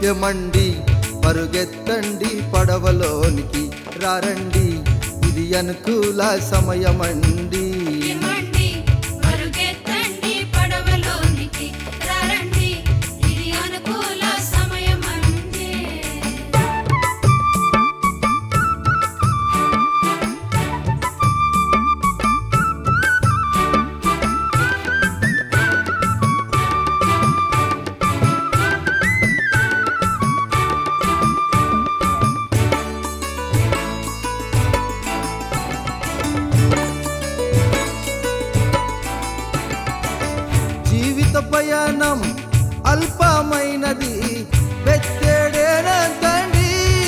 ఎమండి పరుగెత్తండి పడవలోనికి రారండి ఇది అనుకూల సమయమండి ఇమ్మండి పరుగెత్తండి పడవలోనికి రండి ఇది అనుకూల సమయమండి జీవిత ప్రయాణం అల్పమైనది వెత్తేడేనంతండి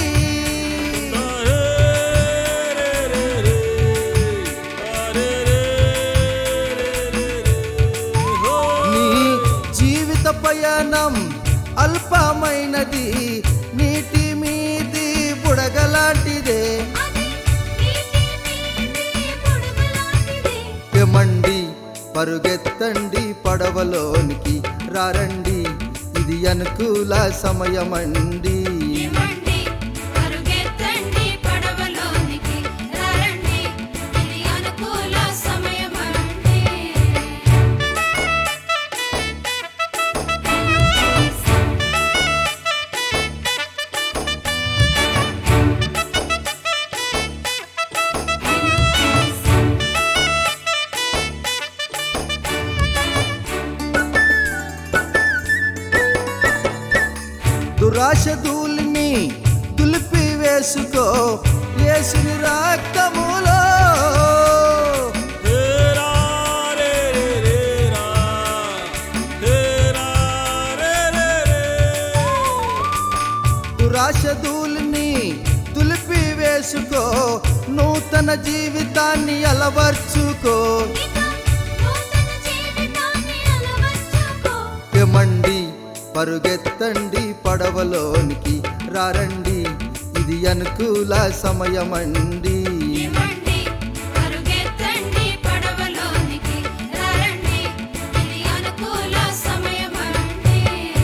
నీ జీవిత ప్రయాణం అల్పమైనది నీటి మీది బుడగలాంటిదే అది నీటి మీది బుడగలాంటిది ఎమండి పరుగెత్తండి పడవలోనికి రారండి ఇది అనుకూల సమయమండి ఇమ్మండి పరుగెత్తండి పడవలోనికి రండి ఇది అనుకూల సమయమండి దురాశ ధూళిని దులిపి వేసుకో యేసుని రక్తములో దురాశ ధూళిని దులిపి వేసుకో నూతన జీవితాన్ని అలవర్చుకో నూతన జీవితాన్ని అలవర్చుకో ఎమండి పరుగెత్తండి పడవలోనికి రారండి ఇది అనుకూల సమయమండి ఇమ్మండి పరుగెత్తండి పడవలోనికి రండి ఇది అనుకూల సమయమండి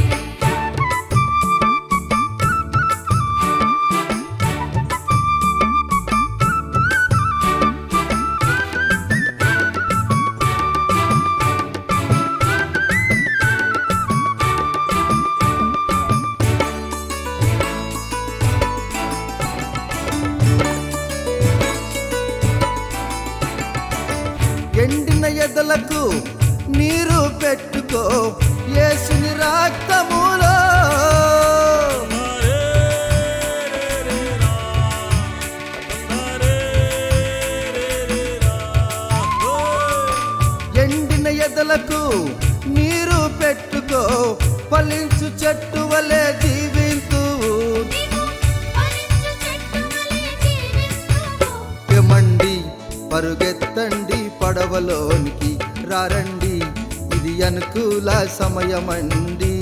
ఎండిన ఎదలకు నీరు పెట్టుకో యేసుని రక్తములో ఎండిన ఎదలకు నీరు పెట్టుకో ఫలించు చెట్టు వలె జీవింతు నీవు ఫలించు చెట్టు వలె జీవిస్తూ ఎమండి పరుగెత్తండి పడవలోనికి రారండి ఇది అనుకూల సమయమండి